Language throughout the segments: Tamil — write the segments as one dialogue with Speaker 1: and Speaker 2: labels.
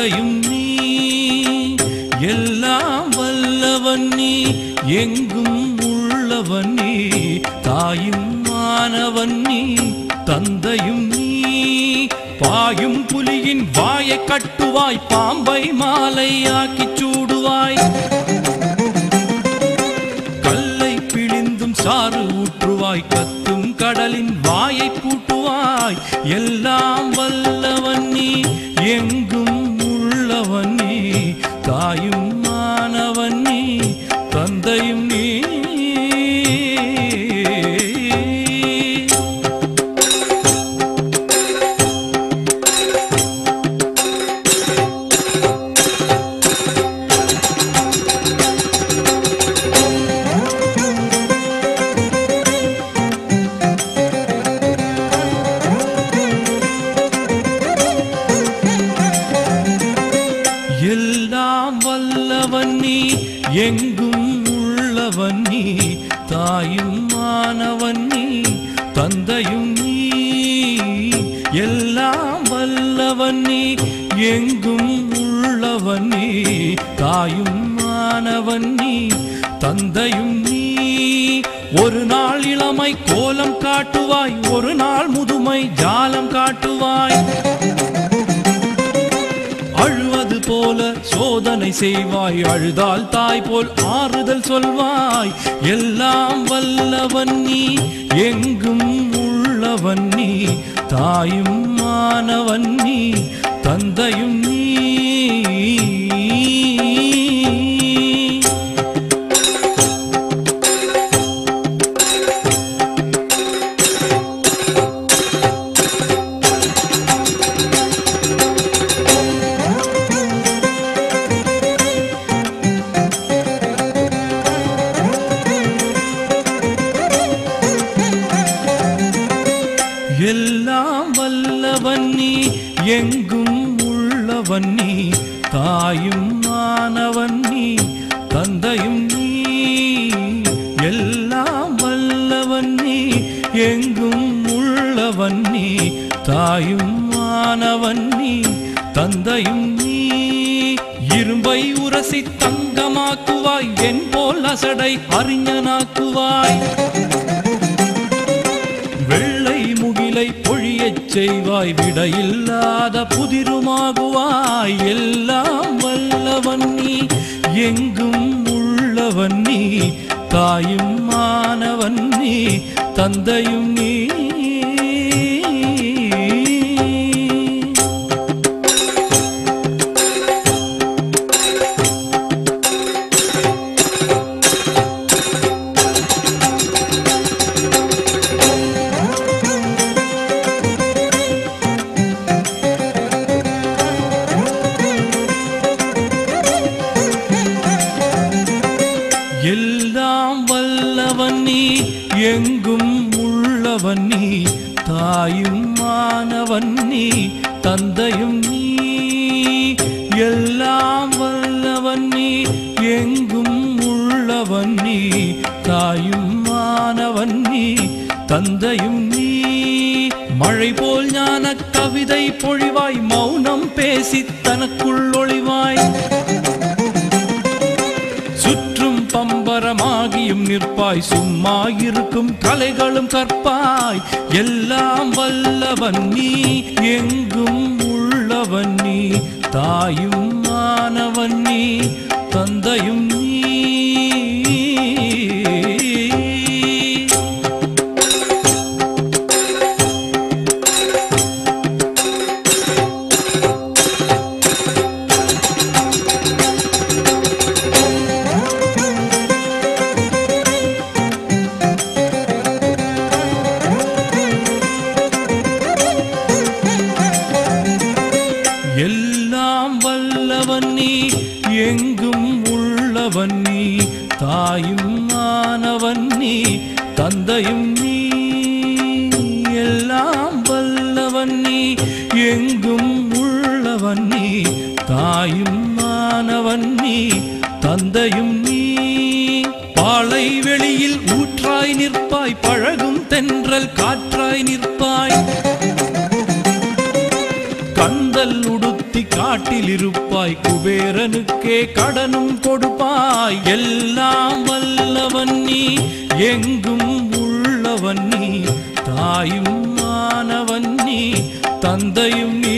Speaker 1: தந்தையும் நீ எல்லாம் வல்லவன் நீ எங்கும் உள்ளவன் நீ தாயும் மாணவன் நீ தந்தையும் நீ பாயும் புலியின் வாயை கட்டுவாய் பாம்பை மாலையாக்கிச் சூடுவாய் கல்லை பிழிந்தும் சாறு ஊற்றுவாய் கத்தும் கடலின் வாயை பூட்டுவாய் எல்லாம் வல்லவன் நீ எங்கும் உள்ளவன் நீ தாயும் மாணவன் நீ தந்தையும் நீ எல்லாம் வல்லவன் நீ எங்கும் உள்ளவன் நீ தாயும் மாணவன் நீ தந்தையும் நீ எல்லாம் வல்லவன் நீ எங்கும் உள்ளவன் நீ தாயும் மாணவன் நீ தந்தையும் நீ ஒரு நாள் இளமை கோலம் காட்டுவாய் ஒரு நாள் முதுமை ஜாலம் காட்டுவாய் அழுவது போல சோதனை செய்வாய் அழுதால் தாய் போல் ஆறுதல் சொல்வாய் எல்லாம் வல்லவன் நீ எங்கும் உள்ளவன் நீ தாயும் மாணவன் நீ தந்தையும் நீ எல்லாம் வல்லவன் நீ எங்கும் உள்ளவன் நீ தாயும் மாணவன் நீ தந்தையும் நீ எல்லாம் வல்லவன் நீ எங்கும் உள்ளவன் நீ தாயும் மாணவன் நீ தந்தையும் நீ இரும்பை உரசி தங்கமாக்குவாய் என் போல் அசடை அறிஞனாக்குவாய் வெள்ளை முகிலை பொழியச் செய்வாய் விடையில்லாத புதிருமாகுவாய் எல்லாம் வல்லவன் நீ எங்கும் உள்ளவன் நீ தாயும் மாணவன் நீ தந்தையும் நீ எல்லாம் வல்லவன் நீ எங்கும் உள்ளவன் நீ தாயும் மாணவன் நீ தந்தையும் நீ எல்லாம் வல்லவன் நீ எங்கும் உள்ளவன் நீ தாயும் மாணவன் நீ தந்தையும் நீ மழை போல் ஞான கவிதை பொழிவாய் மௌனம் பேசி தனக்குள் ஒளிவாய் சுற்றும் பம்பரமாகியும் நிற்பாய் சும்மா இருக்கும் கலைகளும் கற்பாய் எல்லாம் வல்லவன் நீ எங்கும் உள்ளவன் நீ தாயும் மாணவன் நீ தந்தையும் நீ எல்லாம் வல்லவன் நீ எங்கும் உள்ளவன் நீ தாயும் மாணவன் நீ தந்தையும் நீ எல்லாம் வல்லவன் நீ எங்கும் உள்ளவன் நீ தாயும் மாணவன் நீ தந்தையும் நீ பாலை வெளியில் ஊற்றாய் நிற்பாய் பழகும் தென்றல் காற்றாய் நிற்பாய் கந்தல் உடுத்தி கா காட்டில் இருப்பாய் குபேரனுக்கே கடனும் கொடுப்பாய் எல்லாம் வல்லவன் நீ எங்கும் உள்ளவன் நீ தாயும் மானவன் நீ தந்தையும் நீ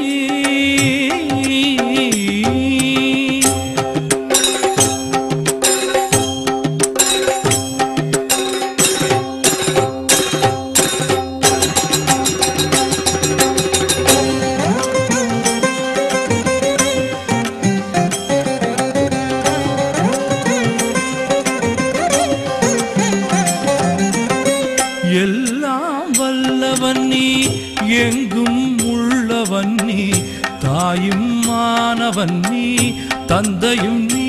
Speaker 1: எல்லாம் வல்லவன் நீ எங்கும் உள்ளவன் நீ தாயும் மானவன் நீ தந்தையும் நீ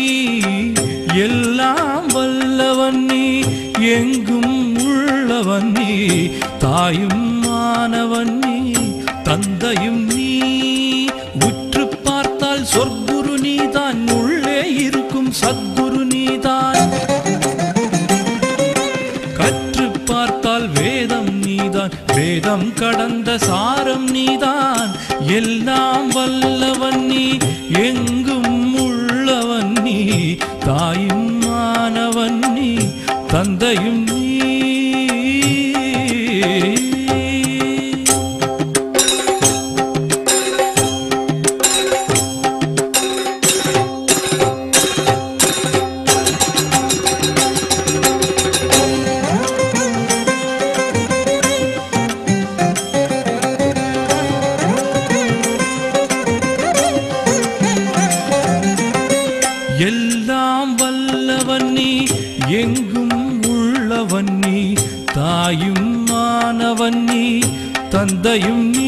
Speaker 1: எல்லாம் வல்லவன் நீ எங்கும் உள்ளவன் நீ தாயும் மானவன் நீ தந்தையும் நீ உற்று பார்த்தால் சொற்குரு நீதான் உள்ளே இருக்கும் சத்குரு நீதான் கற்று பார்த்தால் வேதம் நீதான் வேதம் கடந்த சாரம் நீதான் எல்லாம் வல்லவன் நீ எங்கும் உள்ளவன் நீ தாயும் மானவன் நீ தந்தையும் நீ எல்லாம் வல்லவன் நீ எங்கும் உள்ளவன் நீ தாயும் மானவன் நீ தந்தையும் நீ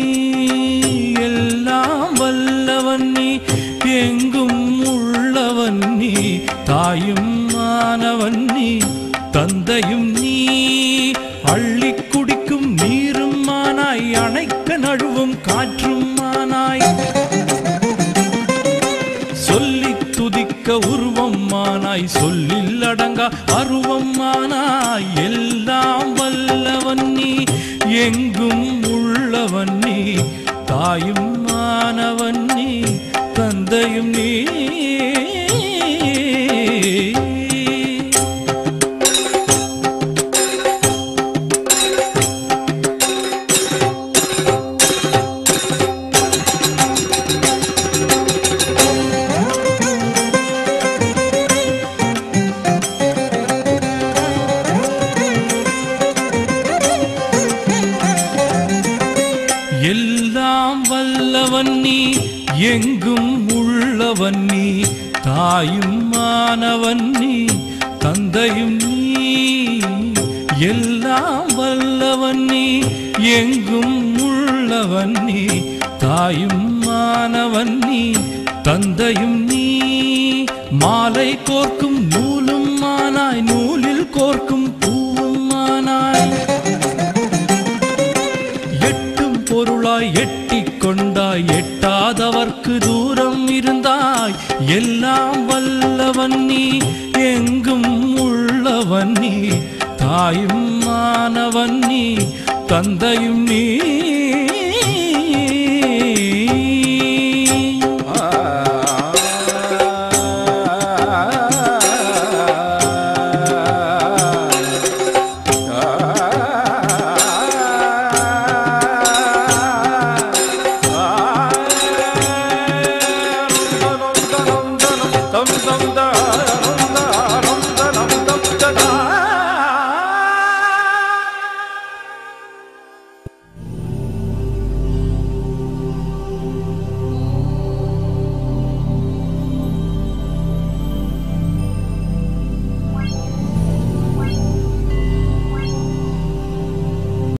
Speaker 1: எல்லாம் வல்லவன் நீ எங்கும் உள்ளவன் நீ தாயும் மானவன் நீ தந்தையும் நீ அள்ளி குடிக்கும் நீரும் மானாய் அணைக்க நழுவும் காற்றும் மானாய் சொல்லி துதிக்க உருவம் மானாய் சொல்லில் அடங்கா அருவம் மானாய் எல்லாம் வல்லவன் நீ எங்கும் உள்ளவன் நீ தாயும் மானவன் நீ தந்தையும் நீ எல்லாம் வல்லவன் நீ எங்கும் உள்ளவன் நீ தாயும் மானவன் நீ தந்தையும் நீ எல்லாம் வல்லவன் நீ எங்கும் உள்ளவன் நீ தாயும் மானவன் நீ தந்தையும் நீ மாலை கோர்க்கும் நூலும் மானாய் நூலில் கோர்க்கும் பூவும் மானாய் எட்டும் பொருளாய் எட்டிக் கொண்டாய் எட்டாதவர்க்கு தூரம் இருந்தாய் எல்லாம் வல்லவன் நீ எங்கும் உள்ளவன் நீ தாயும் மானவன் நீ தந்தையும் நீ
Speaker 2: தம் தம்